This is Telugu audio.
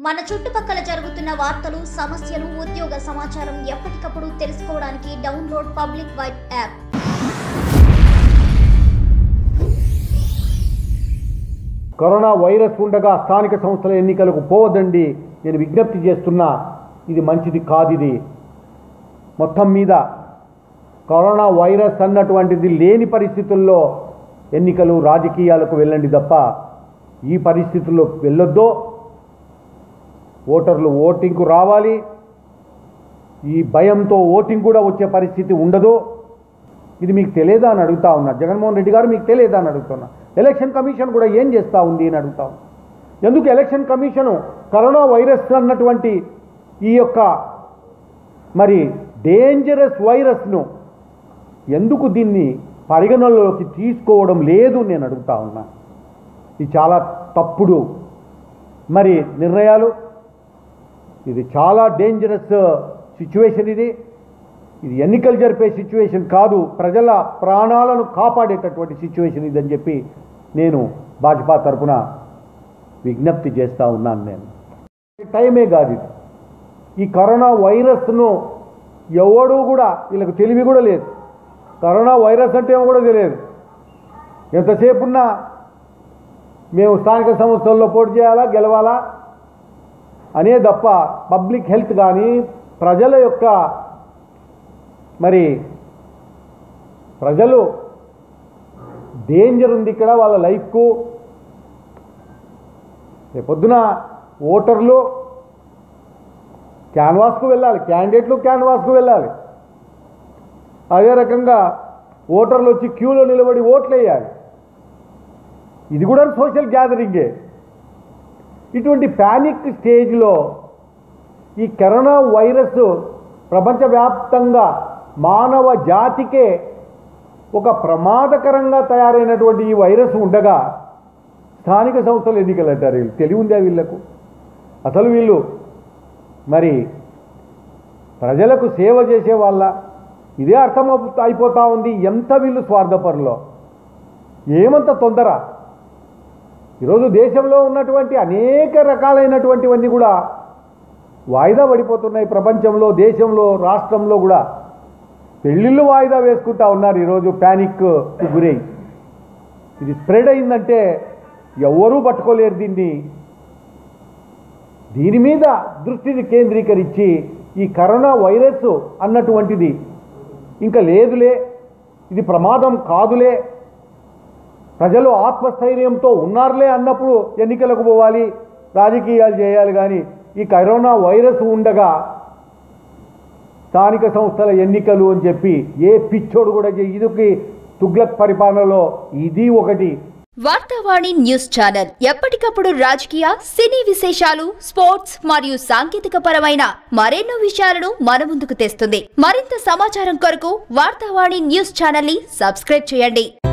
మన చుట్టుపక్కల జరుగుతున్న వార్తలు సమస్యలు ఉద్యోగ సమాచారం ఎప్పటికప్పుడు తెలుసుకోవడానికి download public vibe app corona virus ఉండగా స్థానిక సంస్థల ఎన్నికలకు పోవద్దండి నేను విజ్ఞప్తి చేస్తున్నా ఇది మంచిది కాదు ఇది మొత్తం మీద కరోనా వైరస్ అన్నటువంటిది లేని పరిస్థితుల్లో ఎన్నికలు రాజకీయాలకు వెళ్ళండి తప్ప ఈ పరిస్థితుల్లో వెళ్ళొద్దు ఓటర్లు ఓటింగ్కు రావాలి ఈ భయంతో ఓటింగ్ కూడా వచ్చే పరిస్థితి ఉండదు ఇది మీకు తెలియదా అని అడుగుతా ఉన్నా జగన్మోహన్ రెడ్డి గారు మీకు తెలియదా అని అడుగుతున్నా ఎలక్షన్ కమిషన్ కూడా ఏం చేస్తూ ఉంది అని అడుగుతా ఉన్నా. ఎందుకు ఎలక్షన్ కమిషను కరోనా వైరస్ అన్నటువంటి ఈ యొక్క మరి డేంజరస్ వైరస్ను ఎందుకు దీన్ని పరిగణనలోకి తీసుకోవడం లేదు నేను అడుగుతా ఉన్నా ఇది చాలా తప్పుడు మరి నిర్ణయాలు ఇది చాలా డేంజరస్ సిచ్యువేషన్ ఇది ఇది ఎన్నికలు జరిపే సిచ్యువేషన్ కాదు ప్రజల ప్రాణాలను కాపాడేటటువంటి సిచ్యువేషన్ ఇదని చెప్పి నేను భాజపా తరపున విజ్ఞప్తి చేస్తూ ఉన్నాను నేను టైమే కాదు ఇది ఈ కరోనా వైరస్ను ఎవడూ కూడా వీళ్ళకి తెలివి కూడా లేదు కరోనా వైరస్ అంటే ఏమో కూడా తెలియదు ఎంతసేపు ఉన్నా మేము స్థానిక సంస్థల్లో పోటీ చేయాలా గెలవాలా అనే తప్ప పబ్లిక్ హెల్త్ కానీ ప్రజల యొక్క మరి ప్రజలు డేంజర్ ఉంది ఇక్కడ వాళ్ళ లైఫ్కు రేపొద్దున ఓటర్లు క్యాన్వాస్కు వెళ్ళాలి క్యాండిడేట్లు క్యాన్వాస్కు వెళ్ళాలి అదే రకంగా ఓటర్లు వచ్చి క్యూలో నిలబడి ఓట్లు వేయాలి ఇది కూడా సోషల్ గ్యాదరింగే ఇటువంటి ప్యానిక్ స్టేజ్లో ఈ కరోనా వైరస్ ప్రపంచవ్యాప్తంగా మానవ జాతికే ఒక ప్రమాదకరంగా తయారైనటువంటి ఈ వైరస్ ఉండగా స్థానిక సంస్థలు ఎన్నికలు అంటారు వీళ్ళు తెలివి ఉందా వీళ్ళకు అసలు వీళ్ళు మరి ప్రజలకు సేవ చేసే వాళ్ళ ఇదే అర్థం అవు- అయిపోతా ఉంది ఎంత వీళ్ళు స్వార్థపరులో ఏమంత తొందర ఈరోజు దేశంలో ఉన్నటువంటి అనేక రకాలైనటువంటివన్నీ కూడా వాయిదా పడిపోతున్నాయి ప్రపంచంలో దేశంలో రాష్ట్రంలో కూడా పెళ్ళిళ్ళు వాయిదా వేసుకుంటా ఉన్నారు ఈరోజు ప్యానిక్ గురై ఇది స్ప్రెడ్ అయిందంటే ఎవ్వరూ పట్టుకోలేరు దీన్ని దీని మీద దృష్టిని కేంద్రీకరించి ఈ కరోనా వైరస్ అన్నటువంటిది ఇంకా లేదులే ఇది ప్రమాదం కాదులే ప్రజలు ఆత్మస్థైర్యంతో ఉన్నారులే అన్నప్పుడు ఎన్నికలకు పోవాలి రాజకీయాలు చేయాలి కానీ ఈ కరోనా వైరస్ ఉండగా స్థానిక సంస్థల ఎన్నికలు అని చెప్పి ఏ పిచ్చోడు కూడా చే- ఇదికి తుగ్లక్ పరిపాలనలో ఇది ఒకటి వార్తావాణి న్యూస్ ఛానల్ ఎప్పటికప్పుడు రాజకీయ సినీ విశేషాలు స్పోర్ట్స్ మరియు సాంకేతిక పరమైన మరెన్నో విషయాలను మన ముందుకు తెస్తుంది మరింత సమాచారం కొరకు వార్తావాణి న్యూస్ ఛానల్ ని సబ్స్క్రైబ్ చేయండి